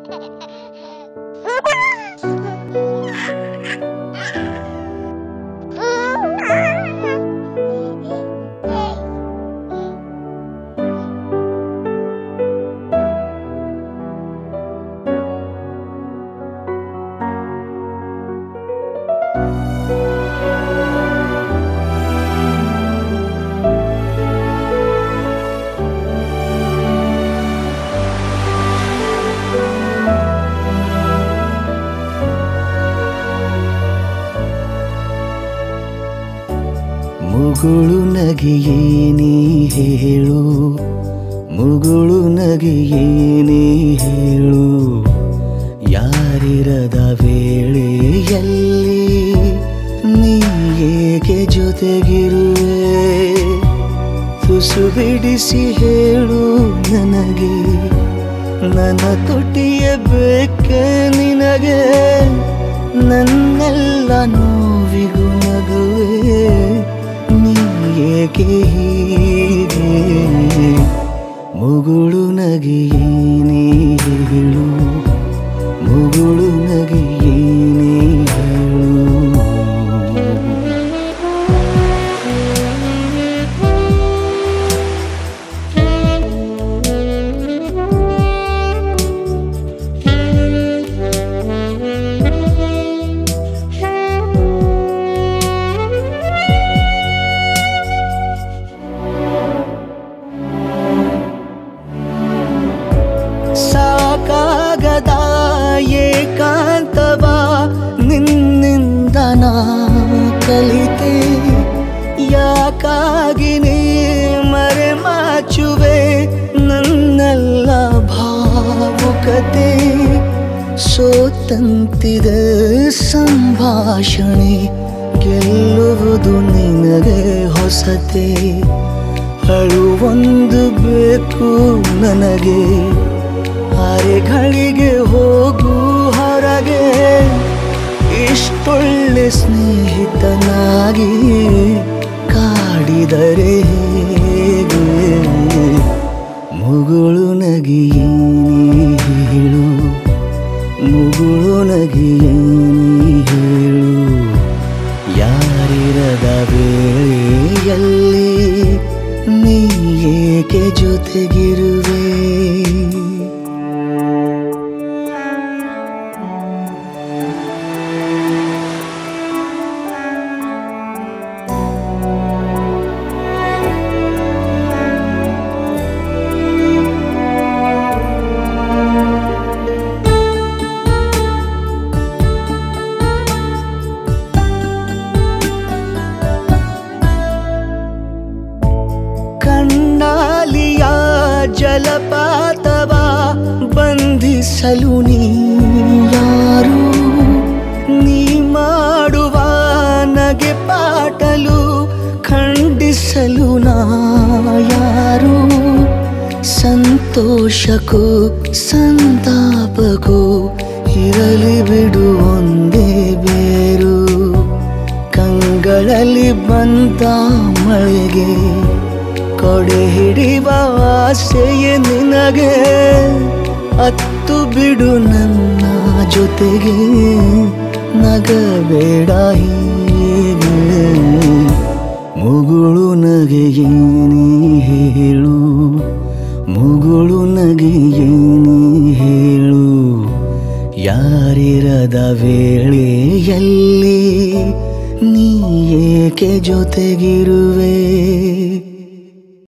ಮುಗುಳು ನಗೆಯೇನೇ ಹೇಳು ಮುಗುಳು ನಗೆಯೇನೇ ಹೇಳು ಯಾರಿರದ ವೇಳೆಯಲ್ಲಿ ನೀ ಏಕೆ ಜೊತೆಗಿರುವೆ ತುಸು ಬಿಡಿಸಿ ಹೇಳು ನನಗೆ ನನ್ನ ತುಟಿಯ ಬೇಕೆ ನಿನಗೆ ನನ್ನೆಲ್ಲ ನೋವಿಗೂ ನಗುವೆ ನೀ ಏಕೆ ಹೀಗೆ ಮುಗುಳು ನಗೆಯೇನೇ ಹೇಳು ಮುಗುಳು ನಗೆಯೇನೇ ಹೇಳು ಸಾಕಾಗದ ಏಕಾಂತವ ನಿನ್ನಿಂದ ನಾ ಕಲಿತೆ ಯಾಕಾಗಿ ನೀ ಮರೆ ಮಾಚುವೆ ನನ್ನೆಲ್ಲ ಭಾವುಕತೆ ಸೋತಂತಿದೆ ಸಂಭಾಷಣೆ ಗೆಲ್ಲುವುದು ನಿನಗೆ ಹೊಸತೆ ಅಳುವೊಂದು ಬೇಕು ನನಗೆ ಅರೆಗಳಿಗೆ ಹೋಗು ಹೊರಗೆ ಇಷ್ಟೊಳ್ಳೆ ಸ್ನೇಹಿತನಾಗಿ ಕಾಡಿದರೆ ಹೇಗೆ ಮುಗುಳು ನಗಿಯೇನೇ ಹೇಳು ಮುಗುಳು ನಗಿಯೇನೇ ಹೇಳು ಯಾರಿರದ ವೇಳೆಯಲ್ಲಿ ನೀ ಏಕೆ ಜೊತೆಗಿರುವೆ ಕಣ್ಣಾಲಿಯ ಜಲಪಾತವ ಬಂಧಿಸಲು ನೀ ಯಾರು ನೀ ಮಾಡುವ ನಗೆ ಪಾಟಲು ಖಂಡಿಸಲು ನಾ ಯಾರು ಸಂತೋಷಕ್ಕೂ ಸಂತಾಪಕ್ಕೂ ಇರಲಿ ಬಿಡು ಒಂದೇ ಬೇರು ಕಂಗಳಲ್ಲಿ ಬಂದ ಮಳೆಗೆ ಕೊಡೆ ಹಿಡಿವ ಆಸೆಯೇ ನಿನಗೆ ಅತ್ತು ಬಿಡು ನನ್ನ ಜೊತೆಗೆ ನಗಬೇಡ ಹೀಗೆ ಮುಗುಳು ನಗೆಯೇನೇ ಹೇಳು ಮುಗುಳು ನಗೆಯೇನೇ ಹೇಳು ಯಾರಿರದ ವೇಳೆಯಲ್ಲಿ ನೀ ಏಕೆ ಜೊತೆಗಿರುವೆ